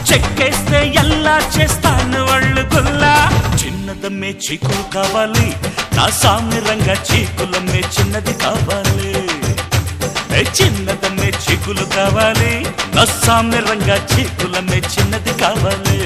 చెక్కేస్తే ఎలా చేస్తాను వాళ్ళు గుల్లా చిన్నదమ్మే చీకులు కావాలి నా సామ్యంగా చీకులమ్మే చిన్నది కావాలి ఏ చిన్నదమ్మే చీకులు కావాలి నా సామ్యంగా చీకులమ్మే చిన్నది కావాలి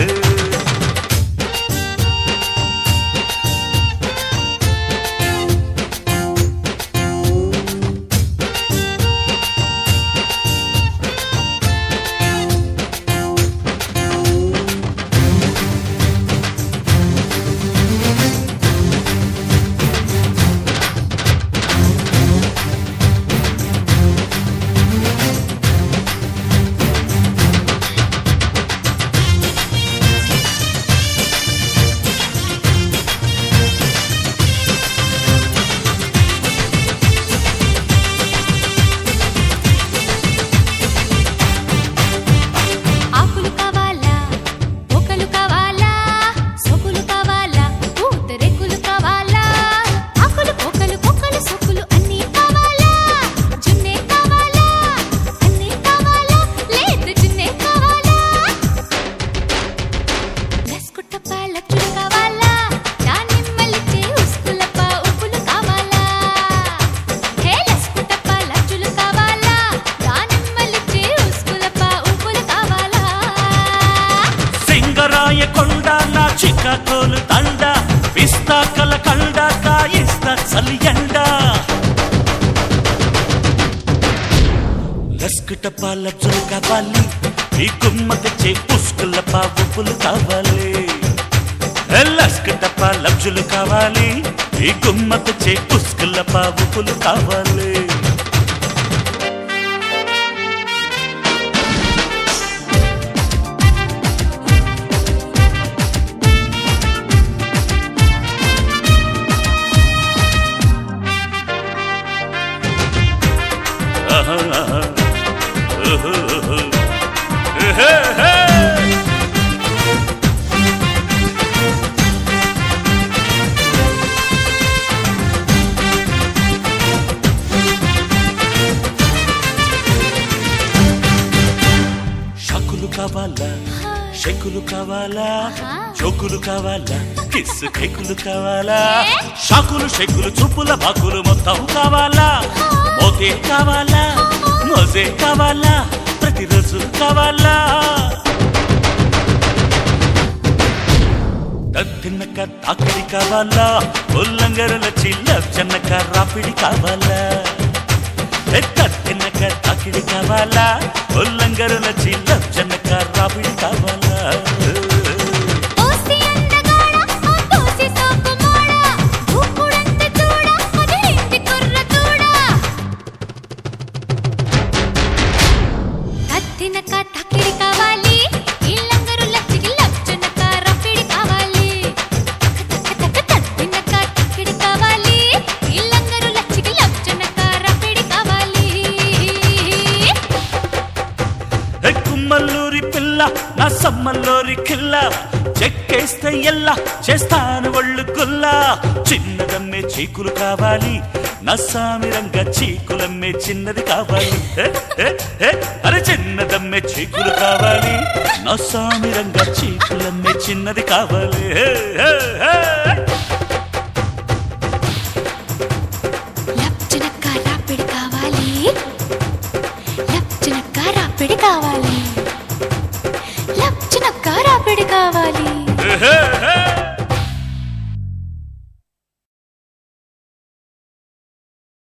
ఆకులు కావాలా మొక్కలు కావాలా సొకులు కావాలా పూతరేకులు కావాలా ఆకులు మొక్కలు మొక్కలు సొకులు అన్నీ కావాలా జున్నే కావాలా అన్నీ కావాలా లేదు జున్నే కావాలా లస్కుట్టప్ప లచ్చులు కావాలా దానిమ్మలిచ్చే ఉస్కులప్ప ఉప్పులు కావాలా హే లస్కుట్టప్ప లచ్చులు కావాలా దానిమ్మలిచ్చే ఉస్కులప్ప ఉప్పులు కావాలా సింగరాయ కొండ నా చిక్కకోలు దండ పిస్తా కల కండ కాయిస్తా చలియండ లస్కుట పాలబ్జులు కావాలి ఈ గుమ్మకచ్చే పుష్కుల పావుపులు కావాలి ఏ లస్కుట పాలబ్జులు కావాలి ఈ గుమ్మకచ్చే పుష్కుల పావుపులు కావాలి షకులు కావాలా షెకులు కావాలా చోకులు కావాలా కిస్ కేకులు కావాలా షాకులు షెకులు చూపుల బాకులు మొత్తం కావాలా మోతే కావాలా మోజే కావాలా ప్రతిరోజు కావాలా తిన్నక తాకిడి కావాలా ఉల్లంగరల చిల్ల చెన్నక రాపిడి కావాలా తిన్నక తాకిడి కావాలా ఉల్లంగరల చిల్ల చెన్నక రాపిడి కావాలా ఓసి అందగాడ ఆ తోసి సోకు మోడ ఊపుడంత చూడ అదిరింది కుర్ర చూడ కత్తినక టకిడి కావాలి ఇల్లంగరు లచ్చికి లచ్చనక రపిడి కావాలి తక్క తక్క కత్తినక టకిడి కావాలి ఇల్లంగరు లచ్చికి లచ్చనక రపిడి కావాలి ఏ కుమ్మల్లూరి పిల్ల నా సమ్మల్లూరి కిల్ల చెక్కేస్తే ఎల్లా చేస్తాను ఒళ్ళు గుల్లా చిన్నదమ్మే చీకులు కావాలి నా సామిరంగా చీకులమ్మే చిన్నది కావాలి ఏ, ఏ, ఏ, అరే చిన్నదమ్మే చీకులు కావాలి నా సామిరంగా చీకులమ్మే చిన్నది కావాలి ఏ, ఏ, ఏ.